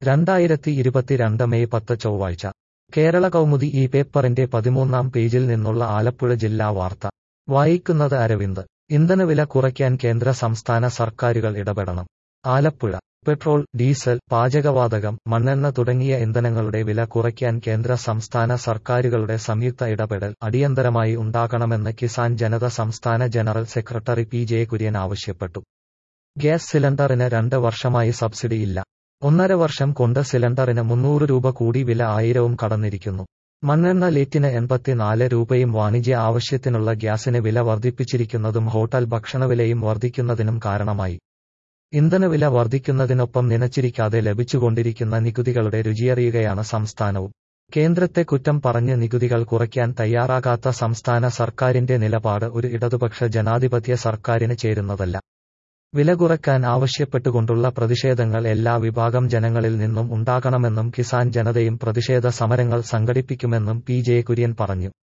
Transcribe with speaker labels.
Speaker 1: രണ്ടായിരത്തി ഇരുപത്തിരണ്ട് മെയ് പത്ത് ചൊവ്വാഴ്ച കേരള കൗമുദി ഈ പേപ്പറിന്റെ പതിമൂന്നാം പേജിൽ നിന്നുള്ള ആലപ്പുഴ ജില്ലാ വാർത്ത വായിക്കുന്നത് അരവിന്ദ് ഇന്ധനവില കുറയ്ക്കാൻ കേന്ദ്ര സംസ്ഥാന സർക്കാരുകൾ ഇടപെടണം ആലപ്പുഴ പെട്രോൾ ഡീസൽ പാചകവാതകം മണ്ണെണ്ണ തുടങ്ങിയ ഇന്ധനങ്ങളുടെ വില കുറയ്ക്കാൻ കേന്ദ്ര സംസ്ഥാന സർക്കാരുകളുടെ സംയുക്ത ഇടപെടൽ അടിയന്തരമായി ഉണ്ടാകണമെന്ന് കിസാൻ ജനത സംസ്ഥാന general secretary P J Kurian ആവശ്യപ്പെട്ടു ഗ്യാസ് സിലിണ്ടറിന് രണ്ട് വർഷമായി സബ്സിഡിയില്ല ഒന്നര വർഷം കൊണ്ട് സിലിണ്ടറിന് മുന്നൂറ് രൂപ കൂടി വില ആയിരവും കടന്നിരിക്കുന്നു മണ്ണെണ്ണ ലിറ്റിന് എൺപത്തിനാല് രൂപയും വാണിജ്യ ആവശ്യത്തിനുള്ള ഗ്യാസിന് വില വർദ്ധിപ്പിച്ചിരിക്കുന്നതും ഹോട്ടൽ ഭക്ഷണവിലയും വർദ്ധിക്കുന്നതിനും കാരണമായി ഇന്ധനവില വർദ്ധിക്കുന്നതിനൊപ്പം നനച്ചിരിക്കാതെ ലഭിച്ചുകൊണ്ടിരിക്കുന്ന നികുതികളുടെ രുചിയറിയുകയാണ് സംസ്ഥാനവും കേന്ദ്രത്തെ കുറ്റം പറഞ്ഞ് നികുതികൾ കുറയ്ക്കാൻ തയ്യാറാകാത്ത സംസ്ഥാന സർക്കാരിന്റെ നിലപാട് ഒരു ഇടതുപക്ഷ ജനാധിപത്യ സർക്കാരിന് ചേരുന്നതല്ല വില കുറയ്ക്കാൻ ആവശ്യപ്പെട്ടുകൊണ്ടുള്ള പ്രതിഷേധങ്ങൾ എല്ലാ വിഭാഗം ജനങ്ങളിൽ നിന്നും ഉണ്ടാകണമെന്നും കിസാൻ ജനതയും പ്രതിഷേധ സമരങ്ങൾ സംഘടിപ്പിക്കുമെന്നും പി ജെ കുര്യൻ പറഞ്ഞു